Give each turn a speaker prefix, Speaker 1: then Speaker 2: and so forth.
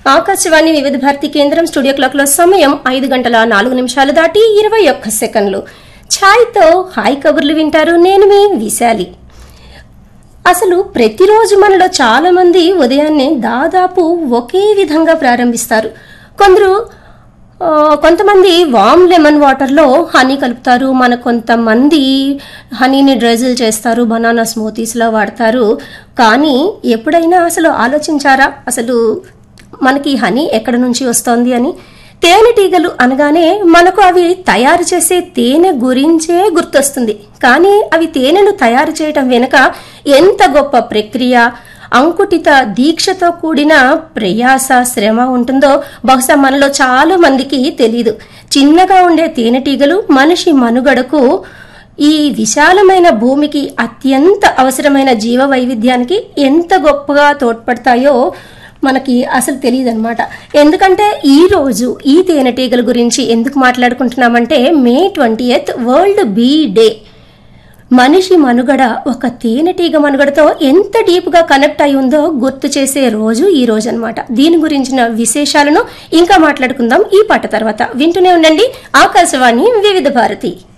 Speaker 1: ఆకాశవాణి వివిధ భారతి కేంద్రం studio clock లో సమయం ఐదు గంటల నాలుగు నిమిషాలు దాటి ఇరవై ఒక్క సెకండ్లు ఛాయ్తో హాయ్ కబుర్లు వింటారు నేను మీ విశాలి అసలు ప్రతిరోజు మనలో చాలా మంది ఉదయాన్నే దాదాపు ఒకే విధంగా ప్రారంభిస్తారు కొందరు ఆ, కొంతమంది వామ్ లెమన్ వాటర్లో హనీ కలుపుతారు మన కొంతమంది హనీని డ్రెజిల్ చేస్తారు బనానా స్మూతీస్లో వాడతారు కానీ ఎప్పుడైనా అసలు ఆలోచించారా అసలు మనకి హనీ ఎక్కడ నుంచి వస్తోంది అని తేనెటీగలు అనగానే మనకు అవి తయారు చేసే తేనె గురించే గుర్తొస్తుంది కానీ అవి తేనెను తయారు చేయటం వెనుక ఎంత గొప్ప ప్రక్రియ అంకుటిత దీక్షతో కూడిన ప్రయాస శ్రమ ఉంటుందో బహుశా మనలో చాలా మందికి తెలియదు చిన్నగా ఉండే తేనెటీగలు మనిషి మనుగడకు ఈ విశాలమైన భూమికి అత్యంత అవసరమైన జీవ వైవిధ్యానికి ఎంత గొప్పగా తోడ్పడతాయో మనకి అసలు తెలియదు అనమాట ఎందుకంటే ఈ రోజు ఈ తేనెటీగల గురించి ఎందుకు మాట్లాడుకుంటున్నామంటే May twenty world bee day మనిషి మనుగడ ఒక తేనెటీగ మనుగడతో ఎంత డీప్గా కనెక్ట్ అయి ఉందో గుర్తు చేసే రోజు ఈ రోజు అనమాట దీని గురించిన విశేషాలను ఇంకా మాట్లాడుకుందాం ఈ పాట తర్వాత వింటూనే ఉండండి ఆకాశవాణి వివిధ భారతి